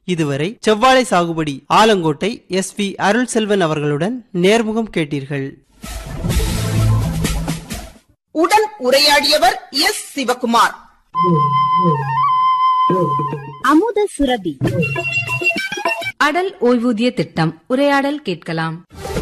இதுவரை செவ்வாழை சாகுபடி ஆலங்கோட்டை எஸ் வி அருள் செல்வன் அவர்களுடன் நேர்முகம் கேட்டீர்கள் உடன் உரையாடியவர் எஸ் சிவகுமார் அமுத சுரபி அடல் ஓய்வூதிய திட்டம் உரையாடல் கேட்கலாம்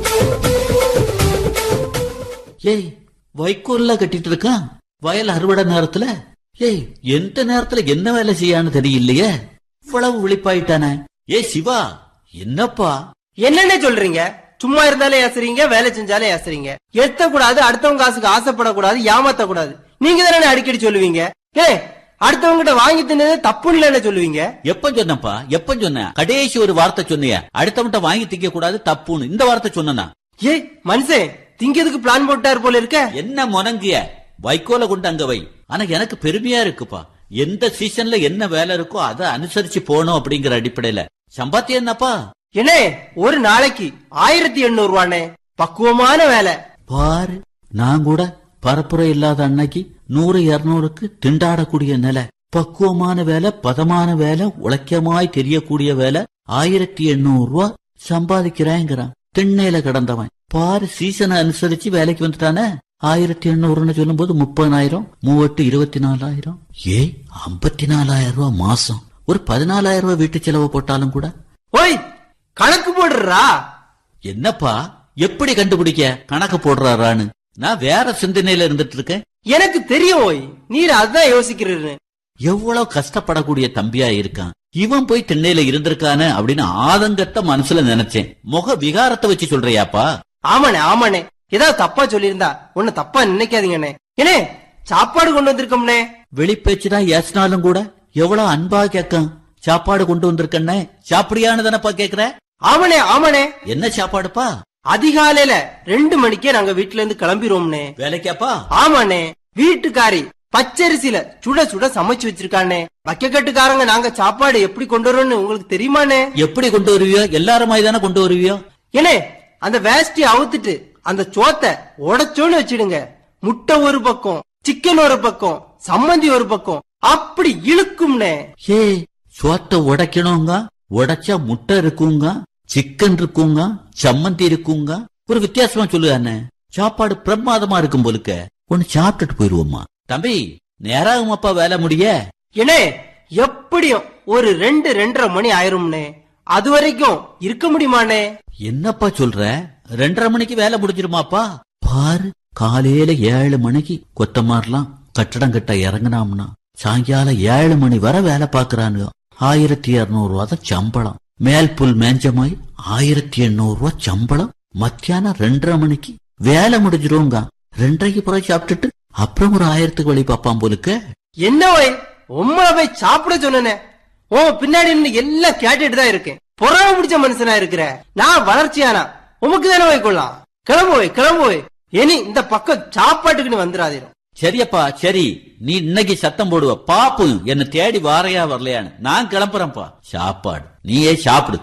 ஏய் வைக்கோல்ல கட்டிட்டு இருக்கான் வயல் அறுவடை நேரத்துல ஏய் எந்த நேரத்துல என்ன வேலை செய்யான்னு தெரியலையே இவ்வளவு விழிப்பாயிட்டானே ஏய் சிவா என்னப்பா என்னென்ன சொல்றீங்க சும்மா இருந்தாலே ஏசுறீங்க வேலை செஞ்சாலே ஏசுறீங்க எத்த கூடாது அடுத்தவங்க காசுக்கு ஆசைப்படக்கூடாது ஏமாத்த கூடாது நீங்க தானே அடிக்கடி சொல்லுவீங்க ஏ அடுத்தவங்க கிட்ட வாங்கி தின்னது தப்புன்னு இல்லைன்னு சொல்லுவீங்க எப்ப சொன்னப்பா எப்ப சொன்ன கடைசி ஒரு வார்த்தை சொன்னிய அடுத்தவன்ட்ட வாங்கி திங்க கூடாது தப்புன்னு இந்த வார்த்தை சொன்னா ஏய் மனுஷன் திங்கிறதுக்கு பிளான் போட்டாரு போல இருக்க என்ன முனங்கிய வைக்கோல கொண்டு அங்க வை ஆனா எனக்கு பெருமையா இருக்குப்பா எந்த சீசன்ல என்ன வேலை இருக்கோ அதை அனுசரிச்சு போகணும் அப்படிங்கிற அடிப்படையில சம்பாத்தியம் என்னப்பா என்னே ஒரு நாளைக்கு ஆயிரத்தி எண்ணூறு ரூபானே பக்குவமான வேலை பாரு நான் கூட பரப்புரை இல்லாத அன்னைக்கு நூறு இருநூறுக்கு திண்டாடக்கூடிய நிலை பக்குவமான வேலை பதமான வேலை உழைக்கமாய் தெரியக்கூடிய வேலை ஆயிரத்தி எண்ணூறு ரூபா சம்பாதிக்கிறேங்கிறான் திண்ணையில கிடந்தவன் பாரு சீசனை அனுசரிச்சு வேலைக்கு வந்துட்டானே ஆயிரத்தி எண்ணூறுன்னு சொல்லும்போது முப்பதாயிரம் மூவட்டு இருபத்தி நாலாயிரம் ஏய் ஐம்பத்தி நாலாயிரம் ரூபாய் மாசம் ஒரு பதினாலாயிரம் ரூபாய் வீட்டு செலவு போட்டாலும் கூட ஓய் கணக்கு போடுறா என்னப்பா எப்படி கண்டுபிடிக்க கணக்கு போடுறாரான்னு நான் வேற சிந்தனையில இருந்துட்டு இருக்கேன் எனக்கு தெரியும் ஓய் நீர் அதான் யோசிக்கிறீரு எவ்வளவு கஷ்டப்படக்கூடிய தம்பியா இருக்கான் இவன் போய் திண்ணையில இருந்திருக்கானே அப்படின்னு ஆதங்கத்தை மனசுல நினைச்சேன் முக விகாரத்தை வச்சு சொல்றியாப்பா ஆமாண்ணே ஆமாண்ணே ஏதாவது தப்பா சொல்லியிருந்தா ஒண்ணு தப்பா நினைக்காதீங்கண்ணே ஏனே சாப்பாடு கொண்டு வந்திருக்கோம்னே வெளிப்பேச்சுதான் ஏசினாலும் கூட எவ்வளவு அன்பா கேட்கான் சாப்பாடு கொண்டு வந்திருக்கண்ணே சாப்பிடியான்னு தானப்பா கேக்குற ஆமாண்ணே ஆமாண்ணே என்ன சாப்பாடுப்பா அதிகாலையில ரெண்டு மணிக்கே நாங்க வீட்டுல இருந்து கிளம்பிடுவோம்னே வேலைக்காப்பா ஆமாண்ணே வீட்டுக்காரி பச்சரிசியில சுட சுட சமைச்சு வச்சிருக்கானே வக்கக்கட்டுக்காரங்க நாங்க சாப்பாடு எப்படி கொண்டு வரோம்னு உங்களுக்கு தெரியுமாண்ணே எப்படி கொண்டு வருவியோ எல்லாருமாய் தானே கொண்டு வருவியோ ஏனே அந்த வேஷ்டி அவுத்துட்டு அந்த சோத்தை உடைச்சோன்னு வச்சிடுங்க முட்டை ஒரு பக்கம் சிக்கன் ஒரு பக்கம் சம்மந்தி ஒரு பக்கம் அப்படி இழுக்கும்னே ஏ சோத்தை உடைக்கணுங்க உடைச்சா முட்டை இருக்குங்க சிக்கன் இருக்குங்க சம்மந்தி இருக்குங்க ஒரு வித்தியாசமா சொல்லுதானே சாப்பாடு பிரமாதமா இருக்கும் போலுக்க ஒன்னு சாப்பிட்டுட்டு போயிருவோமா தம்பி நேராகுமாப்பா வேலை முடிய ஏனே எப்படியும் ஒரு ரெண்டு ரெண்டரை மணி ஆயிரும்னே அது வரைக்கும் இருக்க முடியுமாண்ணே என்னப்பா சொல்ற ரெண்டரை மணிக்கு வேலை முடிஞ்சிருமாப்பா பாரு காலையில ஏழு மணிக்கு கொத்தமாரலாம் கட்டடம் கட்ட இறங்குனாம்னா சாயங்காலம் ஏழு மணி வரை வேலை பாக்குறானுங்க ஆயிரத்தி இருநூறு ரூபா தான் சம்பளம் மேல் புல் மேஞ்சமாய் ஆயிரத்தி எண்ணூறு ரூபா சம்பளம் மத்தியானம் ரெண்டரை மணிக்கு வேலை முடிஞ்சிருவோங்க ரெண்டரைக்கு பிறகு சாப்பிட்டுட்டு அப்புறம் ஒரு ஆயிரத்துக்கு வழி பாப்பான் போலுக்க என்ன ஓய் உம்மளை போய் சாப்பிட சொன்னனே ஓ பின்னாடி நின்னு எல்லாம் கேட்டுட்டு தான் இருக்கேன் புறவை பிடிச்ச மனுஷனா இருக்கிற நான் வளர்ச்சியானா உமக்கு தானே போய் கொள்ளலாம் கிளம்பு போய் கிளம்பு போய் இனி இந்த பக்கம் சாப்பாட்டுக்குன்னு வந்துடாதீரும் சரியப்பா சரி நீ இன்னைக்கு சத்தம் போடுவ பாப்பு என்ன தேடி வாரையா வரலையான்னு நான் கிளம்புறேன்ப்பா சாப்பாடு நீயே சாப்பிடு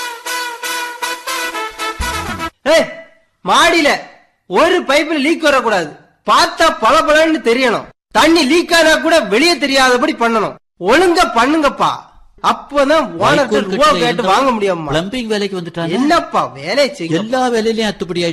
ஏய் மாடியில ஒரு பைப்ல லீக் வரக்கூடாது பார்த்தா பளபளன்னு தெரியணும் தண்ணி லீக் ஆனா கூட வெளியே தெரியாதபடி பண்ணணும் ஒழுங்கா பண்ணுங்கப்பா அப்பதான் ஓனர் ரூபா கேட்டு வாங்க முடியாமா பிளம்பிங் வேலைக்கு வந்துட்டாங்க என்னப்பா வேலை செய்ய எல்லா வேலையிலயும் அத்துப்படி